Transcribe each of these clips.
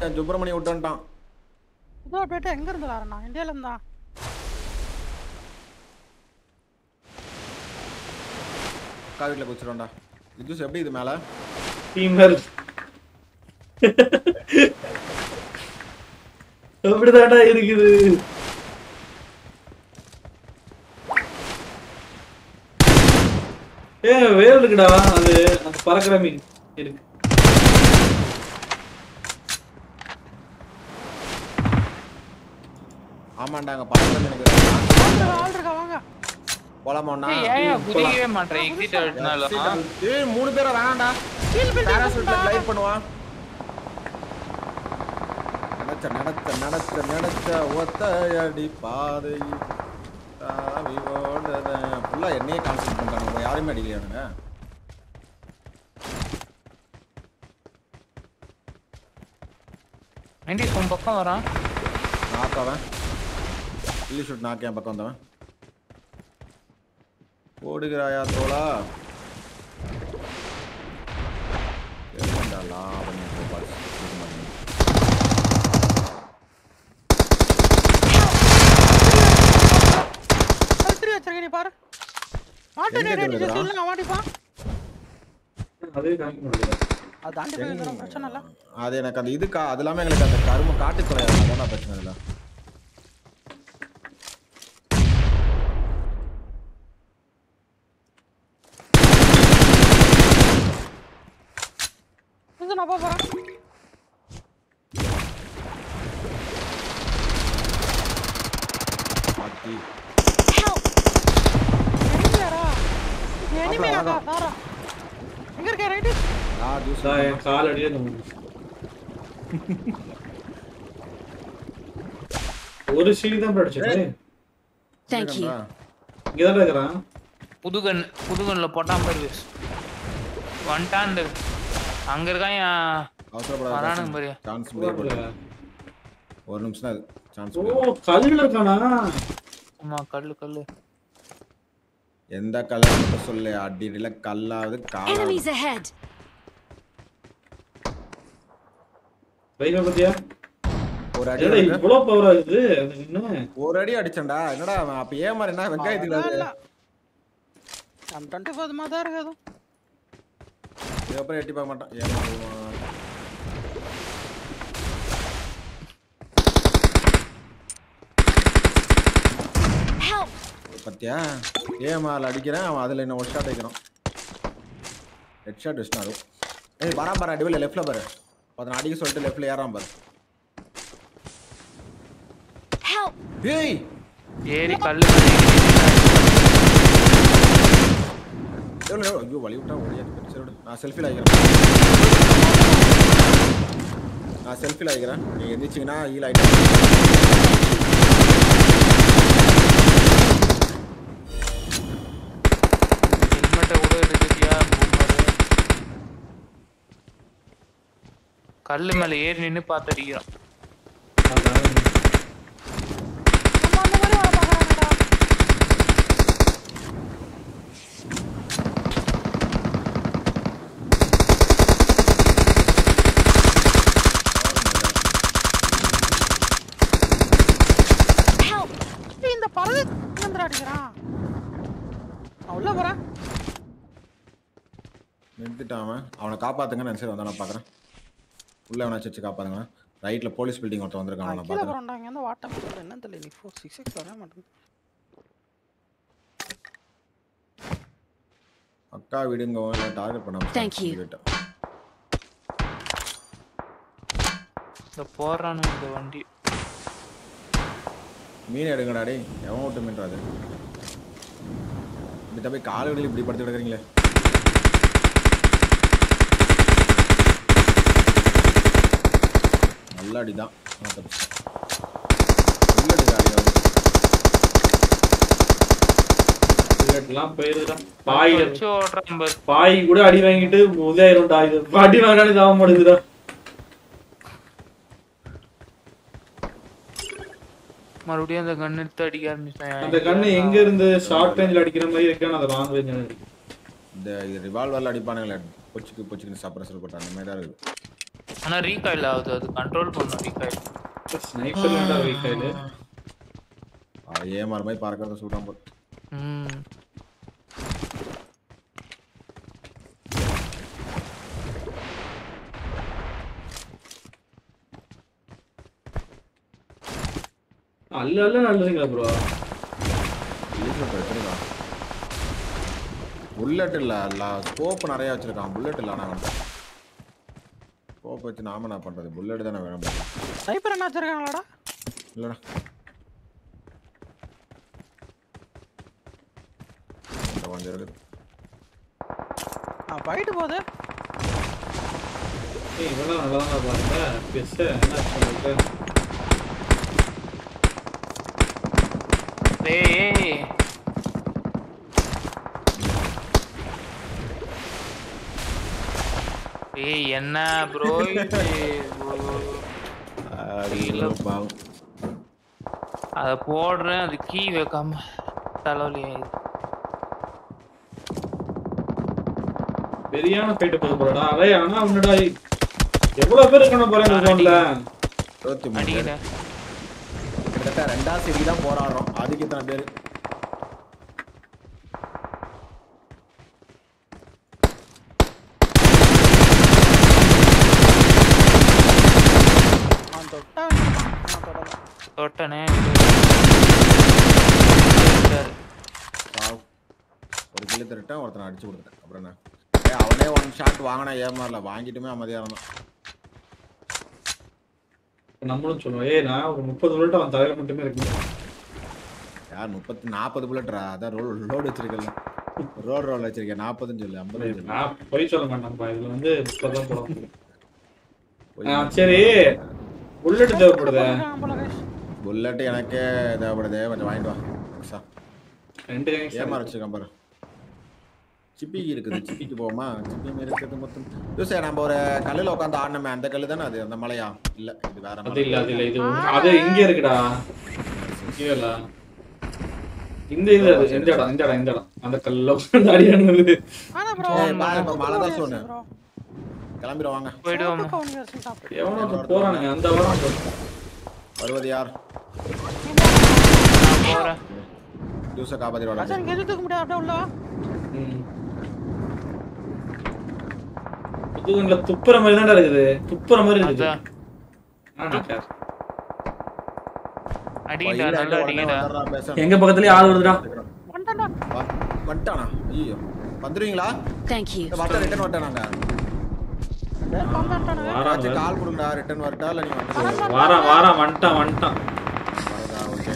என் சுப்பிரமணி விட்டுட்டான் இதோ பேட்டை எங்க இருந்து வரேன் நான் இந்தியால இருந்தா அக்கா வீட்டில் குச்சிடும்டா வித்யூஸ் எப்படி இது மேலே டீமர் அப்படிதான்டா இருக்குது ஏ வேல் இருக்குடா அது அந்த பறக்கிற மீன் இருக்கு ஆமாண்டா அங்கே பக்கத்தில் எனக்கு ஆள் இருக்கா ஆள் இருக்கா வாங்க போலாமாண்ணா ஏய் ஏன் குதிக்கவே மாட்டேன் எக்ஸிட் ஆயிட்டனாலும் ஏய் மூணு பேரை வேணாம்டா பேராசூட்ல லைவ் பண்ணுவான் நடத்த நடத்த நடத்த நடத்த ஒத்தையடி பாதை தாவி ஓடுத ஃபுல்லா என்னையே கான்சென்ட் பண்றானுங்க யாரையுமே அடிக்கலையானுங்க நைன்டிஸ் உன் பக்கம் வரான் நாக்கவன் கில்லி ஷூட் நாக்கு என் பக்கம் வந்தவன் ஓடுகிறாயா தோளா என்னடா லாபம் இப்போ பாரு. இது பண்ணி. கழுத்துரி வச்சிருக்க நீ பாரு மாட்டு எங்க நேரடி இருக்குதுடா? சொல்லு மாட்டிப்பான் அதே காமிக்க முடியல அது தாண்டி போயிருந்தா பிரச்சனை இல்ல அது எனக்கு அந்த இது கா அது இல்லாமல் எங்களுக்கு அந்த கரும காட்டு தொலை அதான் பிரச்சனை இல்லை இது நான் போறேன் மாட்டி எங்கடா எனிமே அப்புறம் அக்கா தாரா எங்க இருக்க ரைட் ஆ ஜூஸ் நான் என் கால் அடியே நம்ம ஒரு சீடி தான் படிச்சது Thank you. இங்கதான் இருக்கிறான் புதுகன் புதுகன்ல போட்டான் பாரு வந்துட்டான் இந்த அங்க இருக்கான் என் வரானுங்க பாரு சான்ஸ் முடிய ஒரு நிமிஷம் தான் அது சான்ஸ் ஓ கல்லுல இருக்கானா ஆமா கல்லு கல்லு எந்த கலர் சொல்லு அடியில கல்லாவது காலாவது Enemies ahead! பையனை பத்தியா ஒரு அடி என்னடா அடிச்சா? இவ்வளவு பவர் ஆகுது அது என்ன ஒரு அடி அடிச்சேன்டா என்னடா அவன் அப்ப ஏன் மாதிரி என்ன வெங்காயத்துக்கு அது? நம்ம டுவெண்ட்டி ஃபோர் மாதிரி தான் இருக்கு அதுவும் இதுக்கப்புறம் எட்டி பார்க்க மாட்டான் ஏன் Help! பத்தியா ஏன் மேல அடிக்கிறேன் அவன் அதுல என்ன ஒரு ஷாட் வைக்கிறான் ஹெட் ஷாட் வச்சிட்டாரு ஏய் வரா பாரு அடிவில் லெஃப்ட்ல பாரு அதை அடிக்க சொல்லிட்டு லெஃப்ட்ல ஏறான் பாரு Help! ஏய் ஏறி கல்லு எவ்வளோ எவ்வளோ ஐயோ வழி விட்டா ஓடியாது சரி விடு நான் செல்ஃபியில் ஆகிக்கிறேன் நான் செல்ஃபியில் ஆகிக்கிறேன் நீங்கள் எந்திரிச்சிங்கன்னா ஹீல் ஆகிட்டேன் ஹெல்மெட்டை கூட எடுத்துட்டியா பூமரு கல்லு மேல ஏறி நின்னு பார்த்து அடிக்கிறான் ஏய், இந்த பறவை எங்கேருந்து அடிக்கிறான் நான் உள்ள போறேன் நிறுத்திட்டான் அவன் அவனை காப்பாத்துங்க நான் சரி வந்தா நான் பார்க்குறேன் உள்ள அவனை வச்சு காப்பாத்துங்க ரைட்டில் போலீஸ் பில்டிங் ஒருத்தன் வந்திருக்கான் நான் கீழே பார்க்குறேன் போறேன்டா இங்க இருந்து வாட்டம் சொல்ல என்னன்னு தெரியல நீ ஃபோர் சிக்ஸ் சிக்ஸ் வர மாட்டேங்குது அக்கா விடுங்க டார்கெட் பண்ணாம Thank you. சொல்லிட்டேன். இந்த போறானு இந்த வண்டி மீன் எடுங்கடா டேய் எவன் விட்டு மீன்டா அது இப்படி போய் கால் வழியில் இப்படி படுத்து கிடக்குறீங்களே நல்ல அடிதான் நான் தப்பிச்சிட்டேன். புல்லட் காலியாகுது. எல்லாம் போயிருதுடா பாய் வச்சு ஓடுறான் பாரு பாய் கூட அடி வாங்கிட்டு உதயிடும்டா இது அடி வாங்கினாலும் இதாக மாட்டேங்குதுடா மறுபடியும் அந்த கன் எடுத்து அடிக்க ஆரம்பிச்சேன் அந்த கண்ணு எங்க இருந்து ஷார்ட் ரேஞ்சில் அடிக்கிற மாதிரி இருக்கான்னு அதை லாங் ரேஞ்சில் அடிக்கும் இந்த இது ரிவால்வரில் அடிப்பானுங்களே பொச்சுக்கு பொச்சுக்குன்னு சாப்பிட்ற சொல்லப்பட்ட அந்த மாதிரி தான் இருக்குது ஆனா ரீகாயில் ஆகுது அது கண்ட்ரோல் பண்ணும் ரீகாயில் ஸ்னைப்பர் வேண்டா வீக்காயில ஏமாற மாதிரி பறக்கிறத சூடாம போட்டு ம் அல்ல அல்ல நல்லதுங்களா ப்ரோ வீட்டில் பிரச்சனைடா புல்லட் இல்ல இல்ல ஸ்கோப் நிறைய வச்சிருக்கான் புல்லட் இல்ல நான் ஸ்கோப் வச்சு நாம என்ன பண்றது புல்லட் தானே வேணும் சைப்பர் என்ன வச்சிருக்காங்களாடா இல்லடா இந்த கொஞ்சம் இருக்குது ஆ போயிட்டு போகுது ஏய் இவெல்லாம் நல்லா தான் பாருங்க பெஸ் என்ன சொல்றது ஏய் ஏய் ஏய் என்ன ப்ரோ இல்ல பாவம் அத போடுறேன் அது கீ வைக்காம தலைவலி ஆயிடுது பெரியான ஃபைட் போது போறடா அரே ஆனா அவனடா எவ்வளவு பேர் இருக்கணும் போறேன் இந்த ஜோன்ல இருபத்தி மூணு பேர். அடிக்கிறேன் கிட்டத்தட்ட ரெண்டாவது சீரி தான் போராடுறோம் அதுக்கு இத்தனை பேர் அவன் தொட்டா நான் தொடல தொட்டனே பாவம். ஒரு கிலோ திருட்டேன் ஒருத்தனை அடிச்சு கொடுத்துட்டேன் அப்புறம் என்ன ஏய், அவனே ஒன் ஷாட் வாங்கினா ஏமாறல வாங்கிட்டுமே அமைதியா இருந்தான் நம்மளும் சொல்லுவோம் ஏய் நான் ஒரு முப்பது மினிட் அவன் தலையில மட்டுமே இருக்கு யார் முப்பத்தி நாற்பது புல்லட்ரா அதான் ரோல் லோடு வச்சிருக்கல ரோடு ரோல் வச்சிருக்கேன் நாற்பதுன்னு சொல்லு ஐம்பது சொல்லு நான் பொய் சொல்ல மாட்டேன்ப்பா இதுல வந்து முப்பது தான் போட முடியும் போய் ஆ, சரி புல்லட் தேவைப்படுதே இருக்கான் போல guys. புல்லட் எனக்கே தேவைப்படுது கொஞ்சம் வாங்கிட்டு வா புதுசா. ரெண்டு கைஸ் ஏமாற வச்சிருக்கேன் பாரு சிப்பிக்கு இருக்குது சிப்பிக்கு போமா சிப்பி இருக்குது மொத்தம் யூசே நம்ம ஒரு கல்லுல உட்காந்து ஆடணுமே அந்த கல்லு தானே அது அந்த மலையா இல்ல இது வேற அது மலை. இல்ல அது இல்ல இது அது இங்க இருக்குடா இங்க இல்ல இந்த இது அது இந்த இடம் இந்த இடம் இந்த இடம் அந்த கல்ல உட்கார்ந்து அடியானது ஆனா bro, ஏய், பாரு, இப்ப மழை தான் bro. சொன்னேன். கிளம்பிடுவோம் வாங்க போயிடுவோம் சிவப்பு கவுனியரசு சாப்பிடு. எவனோ ஒருத்தன் போறானுங்க அந்த வாரம் வருவது யார் நான் போறேன் ஜூஸை காப்பாத்திட்டு மச்சான், வராங்க இங்க எதுவும் தூக்க முடியாது, அப்படியே உள்ள வா. புதுகண்ல துப்புற மாதிரி தான்டா இருக்குது துப்புற மாதிரி இருக்குது அதான் ஆனா சார். அடிக்கடா நல்லா அடிக்கடா எங்க பக்கத்துலயே ஆள் வருதுடா வந்துட்டான்டா. வந்துட்டானா ஐயோ வந்துருவீங்களா Thank you. வரட்டா ரிட்டர்ன் வரட்டா நாங்க டேய், வந்துட்டானுங்க. வாரான் ஏதாச்சும் கால் கொடுங்கடா ரிட்டர்ன் வரட்டா இல்ல நீங்க வந்து வாரான் வாரான் வந்துட்டான் வந்துட்டான் வரதா ஓகே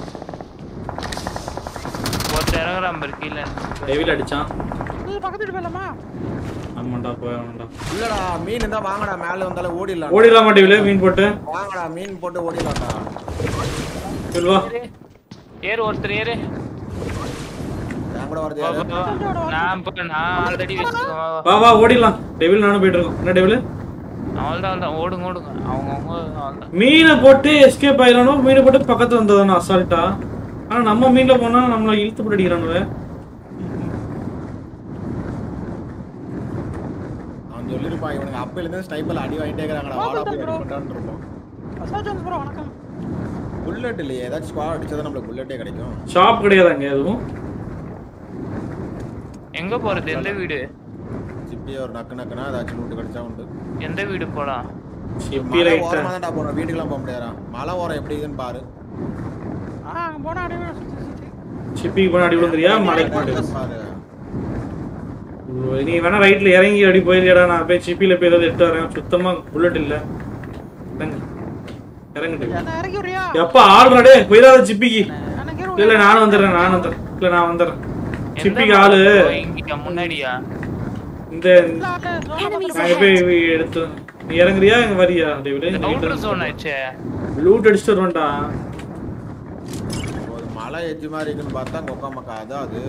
ஒருத்தர் இறங்குறான் பாரு கீழே டெவில் அடிச்சான் இது பக்கத்து வீட்டு போயிடலாமா? ஆமாண்டா போய் ஆமாண்டா இல்லடா மீன் இருந்தா வாங்கடா மேல வந்தாலும் ஓடிடலாம் ஓடிடலாமா டெவில் மீன் போட்டு வாங்கடா மீன் போட்டு ஓடிடலாம்டா சரி வா ஏறு ஒருத்தர் ஏறு என் கூட வருது வா, யாரு? வா, வா. நான் இப்ப நான் ஆல்ரெடி வச்சிருக்கேன் வா, வா. வா வா ஓடிடலாம் டெவில் நானும் போயிட்டு இருக்கோம் என்ன டெவில் அவ்வளவுதான் அவ்வளவுதான் ஓடுங்க ஓடுங்க அவங்க அவங்க அவ்வளவுதான் மீனை போட்டு எஸ்கேப் ஆயிடணும் மீனை போட்டு பக்கத்துல வந்ததானே அசால்ட்டா ஆனா நம்ம மீன்ல போனா நம்மள இழுத்து போட்டு அடிக்கிறானுவ அவன் சொல்லிருப்பான் இவனுக்கு அப்பையில இருந்து ஸ்னைப்பர்ல அடி வாங்கிட்டே இருக்காங்கடா வாடா போய் அடி பண்றான்னு இருப்போம் அசோக் ஜோன்ஸ் bro, வணக்கம். புல்லட் இல்லையே ஏதாச்சும் ஸ்குவாட் அடிச்சா நம்மளுக்கு புல்லட்டே கிடைக்கும் ஷாப் கிடையாது அங்க எதுவும் எங்க போறது எந்த வீடு சிப்பியே ஒரு நக்கு நக்குனா ஏதாச்சும் லூட்டு கிடைச்சா உண்டு எந்த வீடு போலாம் சிப்பி மலை ரைட்டா ஓரமா தான்டா போறோம் வீட்டுக்கெல்லாம் போக முடியாதா மலை ஓரம் எப்படி இதுன்னு பாரு ஆ, அங்க போனா அப்படியே சுத்தி சுத்தி. சிப்பிக்கு போனா அடி விழுந்துறியா மலைக்கு போட்டு பாரு நீ வேணா ரைட்ல இறங்கி அடி போயிருக்கடா நான் போய் சிப்பில போய் ஏதாவது எடுத்து வரேன் சுத்தமா புல்லட் இல்ல இறங்கு இறங்குட்டு என்ன இறக்கி விடுறியா? எப்ப ஆடுறாடே போயிடாத சிப்பிக்கு எனக்கு இரு, இல்ல இல்ல நானும் வந்துடுறேன் நானும் வந்துடுறேன் இல்ல நான் வந்துடுறேன் எந்த சிப்பிக்கு ஆளு பக்கம்? இங்க முன்னாடியா இந்த இல்ல, இல்ல, zone அ Enemies நாங்க போய் எடுத்து நீ இறங்குறியா இங்க வரியா டேவிட் அவுட்டர் ஜோன் ஆச்சே லூட் அடிச்சுட்டு வருவேன்டா ஒரு மலை எஜ்ஜு மாதிரி இருக்குன்னு பார்த்தா கொக்கா மக்கா அதான் அது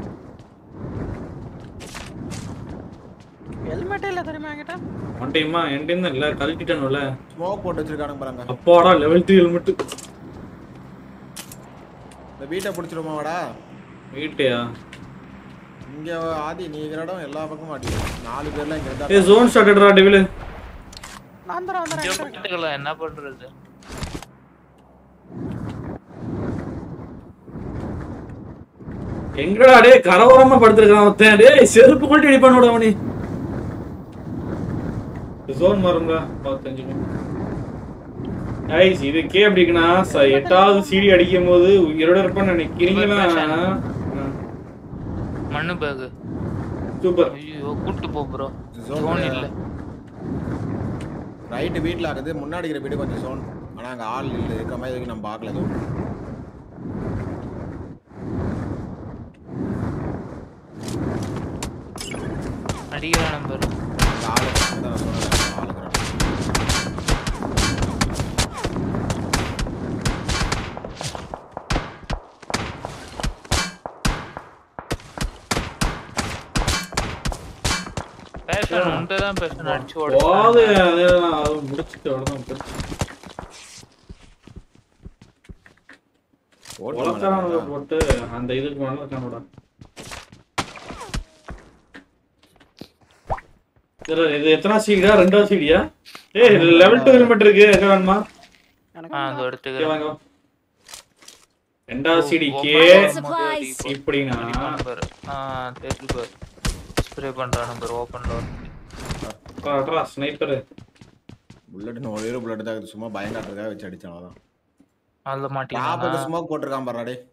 helmet ஏ இல்ல தெரியுமா என்கிட்ட? ஒன் டைமா என் டைம் தான் இல்ல கழட்டிட்டானுல ஸ்மோக் போட்டு வச்சிருக்கானுங்க பாருங்க அப்பாடா லெவல் த்ரீ ஹெல்மெட் இந்த வீட்டை பிடிச்சிருமா வாடா வீட்டையா இங்க ஆதி நீ இருக்கிற இடம் எல்லா பக்கமும் அடி நாலு பேர்லாம் இங்க ஏ இருந்தா ஜோன் ஸ்டார்டடா டெவில் வந்துடுறேன் வந்துடுறேன் இங்க வந்துடுறேன். படுத்துக்கலாம் என்ன பண்றது எங்கடா டேய் கரவரமா படுத்திருக்கான் ஒருத்தன் டேய் செருப்பு கொண்டு அடி பண்ணோட அவனி ஜோன் மாறுங்க பார்த்தஞ்சுக்கும் ஐஸ் இது கே அப்படிங்கண்ணா ச- எட்டாவது சீடி அடிக்கும் போது உயிரோட இருப்பான்னு நினைக்கிறீங்களா மண்ணு பேகு சூப்பர் ஐயோ கூட்டு போ ப்ரோ Zone ஜோன் இல்லையா? இல்ல ரைட்டு வீட்டில் ஆகுது முன்னாடி இருக்கிற வீடு கொஞ்சம் சோன் ஆனால் அங்கே ஆள் இல்லை இருக்கிற மாதிரி வரைக்கும் நம்ம பார்க்கல எதுவும் அடிக்கிற நம்பர் அங்க ஆள் இருக்கிறது தான் நான் சொன்னேன் ஆள் இருக்கிறான் பேஷன் உன்கிட்ட தான் பேஷன் அடிச்சு போது ஓடுச்சு அதேதான் அது முடிச்சுட்டு அவ்வளோதான் முடிச்சு ஓட்டு உலக்காரங்க மேல போட்டு அந்த இதுக்கு மேல இருக்கானோட இதுல இது எத்தனை சீடியா ரெண்டாவது சீடியா ஏய் லெவல் டூ ஹெல்மெட் இருக்கு எங்க வேணுமா எனக்கு ஆ அது இங்க எடுத்துக்கிறேன் வாங்க ரெண்டாவது சீடிக்கு Supplies. இப்படின்னா நம்பர் ஆ தெரிஞ்சு ஸ்ப்ரே பண்ற நம்பர் ஓபன்ல ஸ்னைப்பர் புல்லட் ஒரே ஒரு புல்லட் தான் இருக்குது. சும்மா பயம் காட்டுறதுக்காக வச்சு அடிச்சான் அதான் அதுல டாப்புக்கு மாட்டீங்க ஸ்மோக் போட்டிருக்கான் பாரு டேய்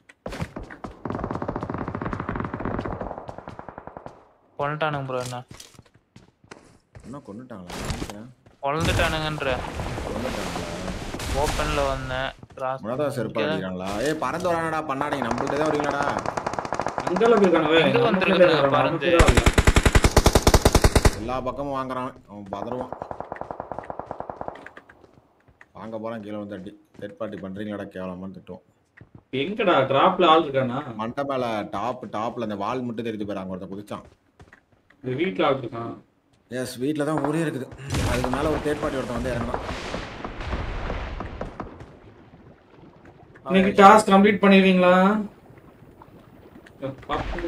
கொண்டுட்டானுங்க ப்ரோ என்ன இன்னும் கொண்டுட்டாங்களா நினைக்கிறேன். கொண்டுட்டானுங்கன்ற கொன்னுட்டாங்களா? ஓப்பன்ல வந்தேன் cross முன்னாதான் செருப்பா அடிக்கிறாங்களா ஏய் பறந்து வரானடா பண்ணாடிங்க நம்மள்ட்ட தான் வரீங்களாடா அங்கெல்லாம் போய் இருக்கானவே எங்க வந்திருக்குது பறந்து? எல்லா பக்கமும் வாங்குறான் அவன் பதறுவான் வாங்க போறான் கீழே வந்து அடி தேர்ட் பார்ட்டி பண்றீங்களாடா கேவலமான்னு திட்டுவோம் எங்கடா டிராப்ல ஆள் இருக்கானா மண்டை மேல டாப் டாப்ல அந்த வால் மட்டும் தெரிஞ்சு போயிரு அங்க ஒருத்தன் குதிச்சான் இந்த வீட்ல ஆள் இருக்கான் எஸ் வீட்டில் தான் ஊரே இருக்குது அதுக்கு மேல ஒரு தேர்ட் பார்ட்டி ஒருத்தன் வந்து இறங்கினான் இன்னைக்கு டாஸ்க் கம்ப்ளீட் பண்ணிடுவீங்களா பாப்போம்.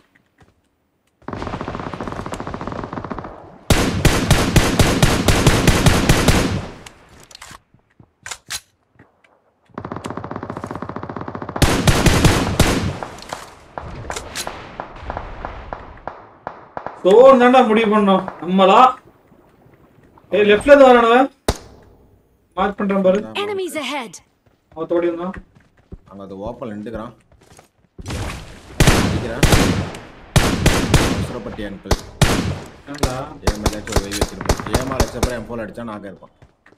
சோன் தான்டா முடிவு பண்ணோம் நம்மளா ஏய் லெஃப்ட்ல இருந்து வரானவன் மார்க் பண்றேன் பாரு Enemies ahead. அவன் தோடி இருந்தான் அங்க அது ஓப்பன் நின்றுக்கிறான் அடிக்கிறேன் அவசரப்பட்டி அனுப்பு ஏன்டா ஏமாச்சும் ஒரு வை வச்சிருப்பேன் ஏமா அடிச்சப்பறம் என் போல் அடிச்சா நாக்க இருப்பான்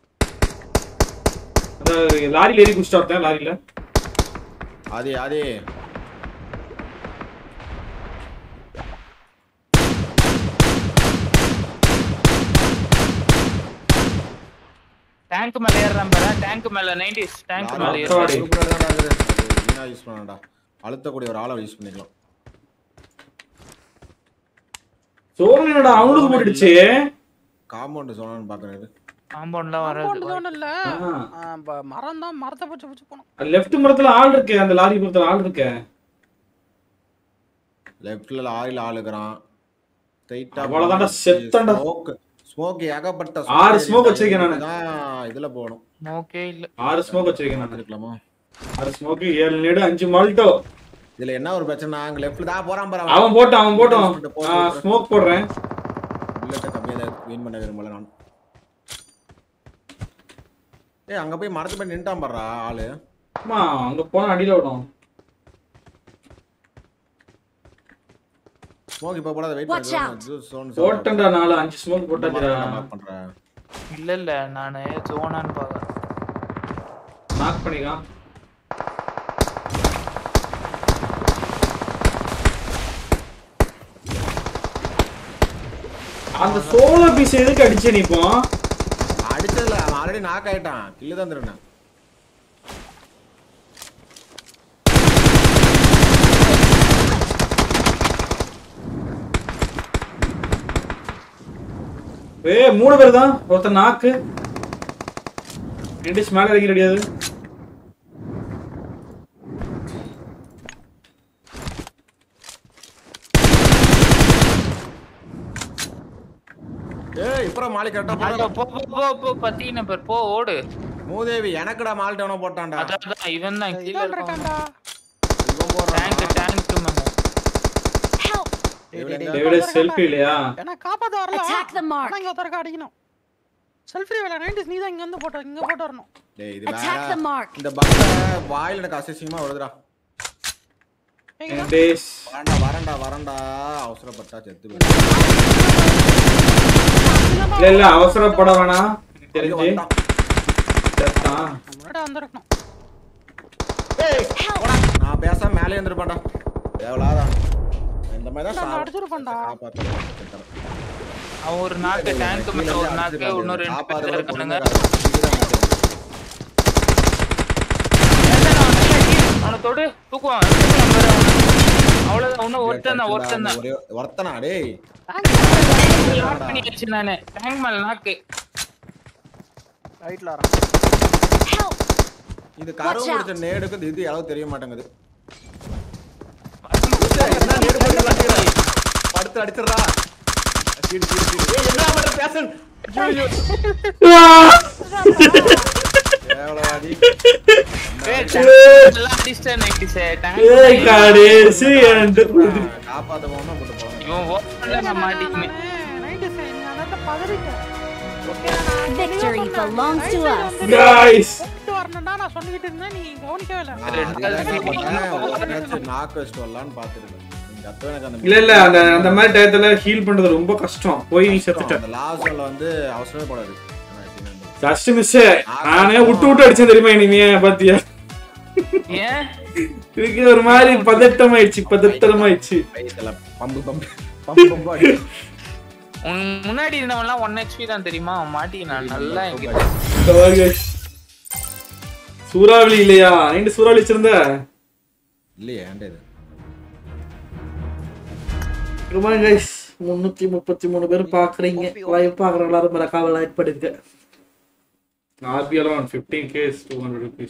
அந்த லாரியில ஏறி குடிச்சிட்டு வரேன் லாரியில ஆதி ஆதி டேங்க் மேல ஏறுறான் பாரு டேங்க் மேல 90s டேங்க் மேல Sorry. ஏறுறான் வீணா யூஸ் பண்ணாடா அழுத்தக்கூடிய ஒரு ஆளை யூஸ் பண்ணிக்கலாம் சோன் என்னடா அவனுக்கு போட்டுடுச்சு காம்பவுண்ட் சொன்னான்னு பாக்குறது காம்பவுண்ட்லாம் வராது காம்பவுண்ட் ஒன்றும் இல்லை மரம் தான் மரத்தை பிடிச்சி பிடிச்சி போனோம் லெஃப்ட் மரத்துல ஆள் இருக்கு அந்த லாரி புறத்துல ஆள் இருக்கு லெஃப்ட்ல லாரியில ஆள் இருக்கிறான் ஸ்ட்ரைட்டா அவ்வளவுதான்டா, செத்தேன்டா. ஸ்மோக் ஸ்மோக் ஏகப்பட்ட ஆறு smoke smoke வச்சிருக்கேன் நானு. தான் இதுல போகணும் ஓகே இல்ல ஆறு ஸ்மோக் வச்சிருக்கேன் நான் இருக்கலாமா ஆறு ஸ்மோக் ஏழு நீடு அஞ்சு மால்ட்டோ இதுல என்ன ஒரு பிரச்சனை அங்க லெஃப்ட்ல தான் போறான் பாரு அவன் போட்டான் அவன் போட்டான் ஸ்மோக் போடுறேன் புல்லட்டை கம்மியா தான் வின் பண்ண விரும்பல நான் ஏய் அங்க போய் மரத்து போய் நின்ட்டான் பாடுறா ஆளு ஆமா அங்க போனா அடியில விடும் ஸ்மோக் இப்ப போடாத வெயிட் Watch out. பண்ணு போட்டேன்டா நாலு அஞ்சு ஸ்மோக் போட்டாச்சுடா பண்றேன் இல்ல இல்ல நானு ஜோனான்னு பாக்குறேன் நாக் பண்ணிக்கலாம் அந்த சோலோ பீஸ் எதுக்கு அடிச்ச நீ இப்போ அடிச்சதுல அவன் ஆல்ரெடி நாக் ஆயிட்டான் கில்லு தான் திருண்ணேன் ஏய் மூணு பேர் தான் ஒருத்தன் நாக்கு ரெண்டு மேல இறங்கி ரெடியாது ஏய் இப்பறம் மாலி கரெக்டா அதோ போறான் போ போ போ போ பத்தி நம்பர் போ ஓடு மூதேவி எனக்குடா மால்ட் எவனோ போட்டான்டா அதான் அதான் இவன் தான் கீழே இவன் இருக்கான் இருக்கான்டா இவன் போடுறான் tank tank ma'am Help! David selfie இல்லையா ஏன்னா காப்பாத்த வரல Attack the mark. ஆனா இங்க ஒருத்தருக்கு அடிக்கணும் செல்ஃபி வேலை நைன்டிஸ் நீ தான் இங்க வந்து போட்ட இங்க போட்டு வரணும் டேய் இது Attack the வேற mark. இந்த பக்ல வாயில எனக்கு அசிசியமா வருதுடா எங்க டேஸ் வரண்டா வரண்டா வரண்டா அவசரப்பட்டா செத்து போயிடும். இல்ல இல்ல அவசரப்பட வேணாம் எனக்கு ஐயோ, தெரிஞ்சு வந்தான். செத்தான். முன்னாடி வந்திருக்கணும் ஏய், போடா. நான் பேசாம மேலே இருந்திருப்பேன்டா எவ்வளோதா இந்த மாதிரி தான் நான் சாவு. அடிச்சிருப்பேன்டா. காப்பாத்துறேன். செத்துறேன். அவன் ஒரு நாக்கு டேங்க் மேல ஒரு நாக்கு இன்னொரு ரெண்டு பேர் காப்பாத்துறது இருக்கானுங்க பொறுமையா இரு. அவனை தொடு தூக்குவான் அவ்வளவுதான் இன்னும் ஒருத்தன் தான் ஒருத்தன் தான் ஒரே- ஒருத்தனா டேய் லாக் பண்ணியாச்சு நானு டேங்க் மேல நாக்கு ரைட்ல வரான் Help! இது கருவு Watch out. முடிச்ச நேடுக்கு இது அளவு தெரிய மாட்டேங்குது என்ன நேடு போட்டு விளாண்டுக்கிற? படுத்து அடிச்சிடுறா சீடு, சீடு, சீடு. ஏய், என்ன பண்ற பேசு ஐயோ, கேவலவாதி. எல்லாம் அடிச்சிட்டேன் நைட்டு ஏய் கடைசி என்கிட்ட கொடுத்து- காப்பாத்த போனா கூட்டு போங்க இவன் ஓப்பன்ல நான் மாட்டிக்கினேன் நைன்டிஸ் நீ அதான் பதறிட்டேன் Victory belongs to us. Guys. கூப்பிட்டு வரணும்டா நான் சொல்லிக்கிட்டு இருந்தேன் நீ கவனிக்கவே இல்லை நான் ரெண்டாவது அதுதான் என்ன சீடி. பண்ணேன், ஒருத்தனாச்சும் knock வச்சுட்டு வரலான்னு பார்த்துருக்கேன். நீங்க அப்பவே எனக்கு அந்த இல்ல இல்ல அந்த அந்த மாதிரி டயத்துல ஹீல் பண்றது ரொம்ப கஷ்டம் போய் நீ செத்துட்ட அந்த last one ல வந்து அவசரமே படாது ஆனா எப்படின்னா இந்த- ஜஸ்ட் மிஸ் நானே விட்டு விட்டு அடிச்சேன் தெரியுமா இனிமே பாத்தியா ஏன் இதுக்கு ஒரு மாதிரி பதட்டம் ஆயிடுச்சு பதட்டம் ஆயிடுச்சு வயித்துல பம்பு பம்பு பம்பு பம்பு அடி. உன் முன்னாடி இருந்தவன்லாம் ஒன் ஹெச்பி தான் தெரியுமா அவன் மாட்டிக்கினான் நல்லா என்கிட்ட guys. சூறாவளி இல்லையா நைட்டு சூறாவளி வச்சிருந்த இல்லையே ஏன்டா இது ரொம்ப கைஸ் முன்னூத்தி முப்பத்தி மூணு பேர் பாக்குறீங்க லைவ் பாக்குற எல்லாரும் மறக்காம லைக் பண்ணுங்க RPL one fifteen case two hundred rupees